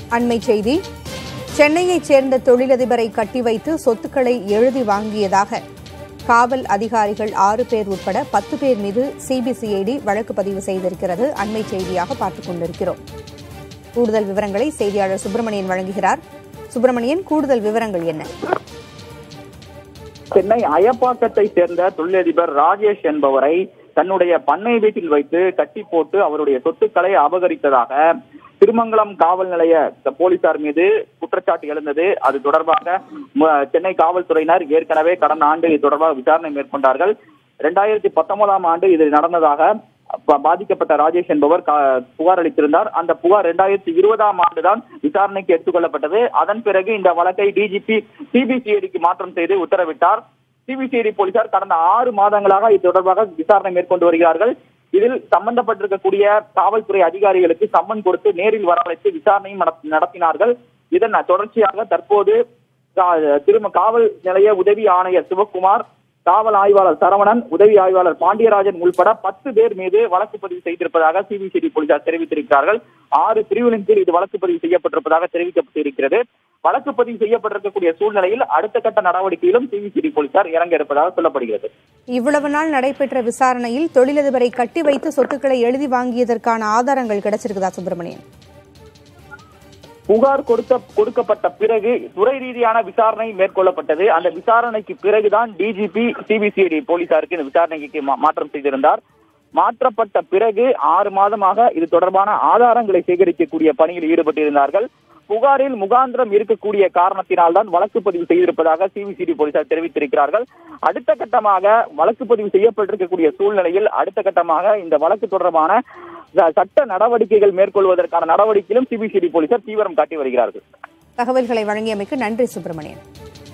அண்மை செய்தி சென்னையைச் சேர்ந்த தொழிலதிபரை கட்டி வைத்து சொத்துக்களை எழுதி வாங்கியதாக காவல் அதிகாரிகள் ஆறு பேர் உட்பட பத்து பேர் மீது சிபிசிஐடி வழக்கு பதிவு செய்திருக்கிறது அண்மை செய்தியாக பார்த்துக் கொண்டிருக்கிறோம் கூடுதல் விவரங்களை செய்தியாளர் சுப்பிரமணியன் வழங்குகிறார் சுப்பிரமணியன் கூடுதல் விவரங்கள் என்ன சென்னை அயப்பாக்கத்தை சேர்ந்த தொழிலதிபர் ராஜேஷ் என்பவரை தன்னுடைய பண்ணை வீட்டில் வைத்து கட்டி போட்டு அவருடைய சொத்துக்களை அபகரித்ததாக திருமங்கலம் காவல் நிலைய போலீசார் மீது குற்றச்சாட்டு எழுந்தது அது தொடர்பாக ம- சென்னை காவல்துறையினர் ஏற்கனவே கடந்த ஆண்டு இது தொடர்பாக விசாரணை மேற்கொண்டார்கள் இரண்டாயிரத்தி பத்தொன்பதாம் ஆண்டு இது நடந்ததாக ப- பாதிக்கப்பட்ட ராஜேஷ் என்பவர் கா- புகார் அளித்திருந்தார் அந்த புகார் இரண்டாயிரத்தி இருபதாம் ஆண்டுதான் விசாரணைக்கு எடுத்துக்கொள்ளப்பட்டது அதன் பிறகு இந்த வழக்கை டிஜிபி சிபிசிஐடிக்கு மாற்றம் செய்து உத்தரவிட்டார் சிபிசிஐடி போலீசார் கடந்த ஆறு மாதங்களாக இது தொடர்பாக விசாரணை மேற்கொண்டு வருகிறார்கள் இதில் சம்பந்தப்பட்டிருக்கக்கூடிய காவல்துறை அதிகாரிகளுக்கு சம்மன் கொடுத்து நேரில் வரவழைத்து விசாரணையும் நடத்- நடத்தினார்கள் இதன் தொடர்ச்சியாக தற்போது கா- திரும காவல் நிலைய உதவி ஆணையர் சிவக்குமார் காவல் ஆய்வாளர் சரவணன் உதவி ஆய்வாளர் பாண்டியராஜன் உள்பட பத்து பேர் மீது வழக்கு பதிவு செய்திருப்பதாக சிபிசிஐடி போலீசார் தெரிவித்திருக்கிறார்கள் ஆறு பிரிவுகளின் கீழ் இது வழக்கு பதிவு செய்யப்பட்டிருப்பதாக தெரிவிக்கப்பட்டிருக்கிறது வழக்கு பதிவு செய்யப்பட்டிருக்கக்கூடிய சூழ்நிலையில் அடுத்த கட்ட நடவடிக்கையிலும் சிபிசிஐடி போலீசார் இறங்க இருப்பதாக சொல்லப்படுகிறது இவ்வளவு நாள் நடைபெற்ற விசாரணையில் தொழிலதிபரை கட்டி வைத்து சொத்துக்களை எழுதி வாங்கியதற்கான ஆதாரங்கள் கிடைச்சிருக்குதா சுப்பிரமணியன் புகார் கொடுத்த கொடுக்கப்பட்ட பிறகு துறை ரீதியான விசாரணை மேற்கொள்ளப்பட்டது அந்த விசாரணைக்கு பிறகுதான் டிஜிபி சிபிசிஐடி போலீசாருக்கு இந்த விசாரணைக்கு மா- மாற்றம் செய்திருந்தார் மாற்றப்பட்ட பிறகு ஆறு மாதமாக இது தொடர்பான ஆதாரங்களை சேகரிக்கக்கூடிய பணியில் ஈடுபட்டிருந்தார்கள் புகாரில் முகாந்திரம் இருக்கக்கூடிய காரணத்தினால்தான் வழக்கு பதிவு செய்திருப்பதாக சிபிசிடி போலீசார் தெரிவித்திருக்கிறார்கள் அடுத்த கட்டமாக வழக்கு பதிவு செய்யப்பட்டிருக்கக்கூடிய சூழ்நிலையில் அடுத்த கட்டமாக இந்த வழக்கு தொடர்பான ச- சட்ட நடவடிக்கைகள் மேற்கொள்வதற்கான நடவடிக்கையிலும் சிபிசிடி போலீசார் தீவிரம் காட்டி வருகிறார்கள் தகவல்களை வழங்கியமைக்கு நன்றி சுப்பிரமணியன்